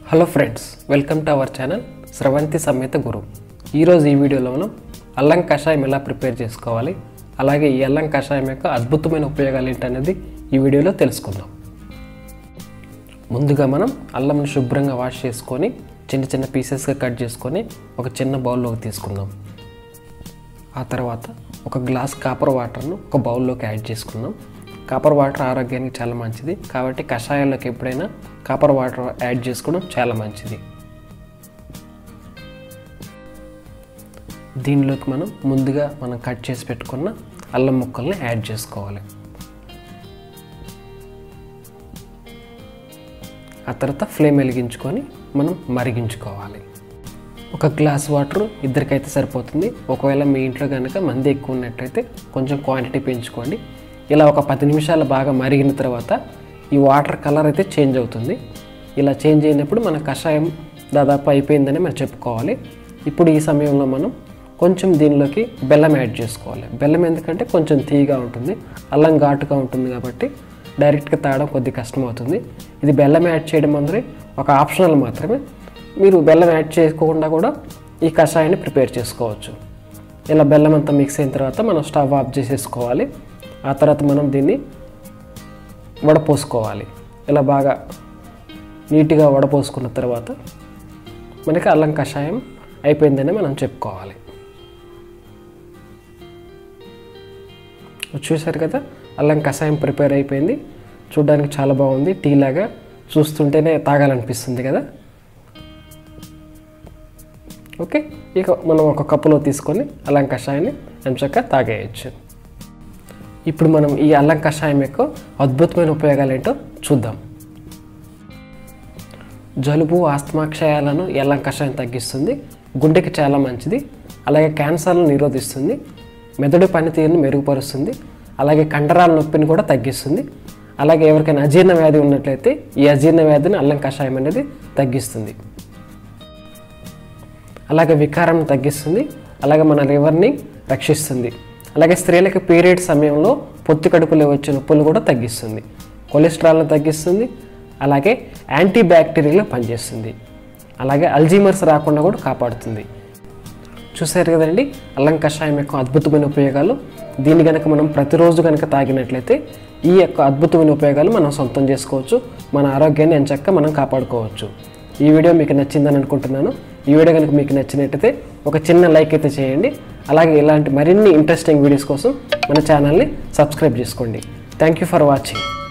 hello friends welcome to our channel Sravanthi సమేత గురు ఈరోజు ఈ వీడియోలో మనం అల్లం కషాయం ఎలా ప్రిపేర్ చేసుకోవాలి అలాగే ఈ అల్లం కషాయం యొక్క అద్భుతమైన ఉపయోగాలు ఏంటనేది ఈ వీడియోలో తెలుసుకుందాం ముందుగా మనం అల్లంని శుభ్రంగా వాష్ చేసుకొని చిన్న చిన్న పీసెస్గా కట్ చేసుకొని ఒక చిన్న బౌల్లోకి తీసుకుందాం ఆ తర్వాత ఒక గ్లాస్ కాపర్ వాటర్ను ఒక బౌల్లోకి యాడ్ చేసుకుందాం కాపర్ వాటర్ ఆరోగ్యానికి చాలా మంచిది కాబట్టి కషాయాల్లోకి ఎప్పుడైనా కాపర్ వాటర్ యాడ్ చేసుకోవడం చాలా మంచిది దీనిలోకి మనం ముందుగా మనం కట్ చేసి పెట్టుకున్న అల్లం ముక్కల్ని యాడ్ చేసుకోవాలి ఆ తర్వాత ఫ్లేమ్ వెలిగించుకొని మనం మరిగించుకోవాలి ఒక గ్లాస్ వాటర్ ఇద్దరికైతే సరిపోతుంది ఒకవేళ మీ ఇంట్లో కనుక మంది ఎక్కువ ఉన్నట్టయితే కొంచెం క్వాంటిటీ పెంచుకోండి ఇలా ఒక పది నిమిషాలు బాగా మరిగిన తర్వాత ఈ వాటర్ కలర్ అయితే చేంజ్ అవుతుంది ఇలా చేంజ్ అయినప్పుడు మన కషాయం దాదాపు అయిపోయిందని మనం చెప్పుకోవాలి ఇప్పుడు ఈ సమయంలో మనం కొంచెం దీనిలోకి బెల్లం యాడ్ చేసుకోవాలి బెల్లం ఎందుకంటే కొంచెం తీయగా ఉంటుంది అల్లం ఘాటుగా ఉంటుంది కాబట్టి డైరెక్ట్గా తాగడం కొద్ది కష్టం అవుతుంది ఇది బెల్లం యాడ్ చేయడం అందరి ఒక ఆప్షనల్ మాత్రమే మీరు బెల్లం యాడ్ చేసుకోకుండా కూడా ఈ కషాయాన్ని ప్రిపేర్ చేసుకోవచ్చు ఇలా బెల్లం అంతా మిక్స్ అయిన తర్వాత మనం స్టవ్ ఆఫ్ చేసేసుకోవాలి ఆ తర్వాత మనం దీన్ని వడపోసుకోవాలి ఇలా బాగా నీట్గా వడపోసుకున్న తర్వాత మనకి అల్లం కషాయం అయిపోయిందని మనం చెప్పుకోవాలి చూశారు కదా అల్లం కషాయం ప్రిపేర్ అయిపోయింది చూడడానికి చాలా బాగుంది టీ లాగా చూస్తుంటేనే తాగాలనిపిస్తుంది కదా ఓకే ఇక మనం ఒక కప్పులో తీసుకొని అల్లం కషాయాన్ని ఎంచక్క తాగేయచ్చు ఇప్పుడు మనం ఈ అల్లం కషాయం యొక్క అద్భుతమైన ఉపయోగాలు ఏంటో చూద్దాం జలుబు ఆస్తమా క్షయాలను ఈ అల్లం కషాయం తగ్గిస్తుంది గుండెకి చాలా మంచిది అలాగే క్యాన్సర్ను నిరోధిస్తుంది మెదడు పనితీరును మెరుగుపరుస్తుంది అలాగే కండరాల నొప్పిని కూడా తగ్గిస్తుంది అలాగే ఎవరికైనా అజీర్ణ వ్యాధి ఉన్నట్లయితే ఈ అజీర్ణ వ్యాధిని అల్లం కషాయం అనేది తగ్గిస్తుంది అలాగే వికారం తగ్గిస్తుంది అలాగే మన లివర్ని రక్షిస్తుంది అలాగే స్త్రీలకు పీరియడ్ సమయంలో పొత్తి కడుపులో వచ్చే నొప్పులు కూడా తగ్గిస్తుంది కొలెస్ట్రాల్ను తగ్గిస్తుంది అలాగే యాంటీ బ్యాక్టీరియల్గా పనిచేస్తుంది అలాగే అల్జీమర్స్ రాకుండా కూడా కాపాడుతుంది చూసారు కదండి అల్లం కషాయం యొక్క అద్భుతమైన ఉపయోగాలు దీన్ని కనుక మనం ప్రతిరోజు కనుక తాగినట్లయితే ఈ యొక్క అద్భుతమైన ఉపయోగాలు మనం సొంతం చేసుకోవచ్చు మన ఆరోగ్యాన్ని ఎంచక్క మనం కాపాడుకోవచ్చు ఈ వీడియో మీకు నచ్చిందని అనుకుంటున్నాను ఈ వీడియో కనుక మీకు నచ్చినట్టయితే ఒక చిన్న లైక్ అయితే చేయండి అలాగే ఇలాంటి మరిన్ని ఇంట్రెస్టింగ్ వీడియోస్ కోసం మన ఛానల్ని సబ్స్క్రైబ్ చేసుకోండి థ్యాంక్ యూ ఫర్ వాచింగ్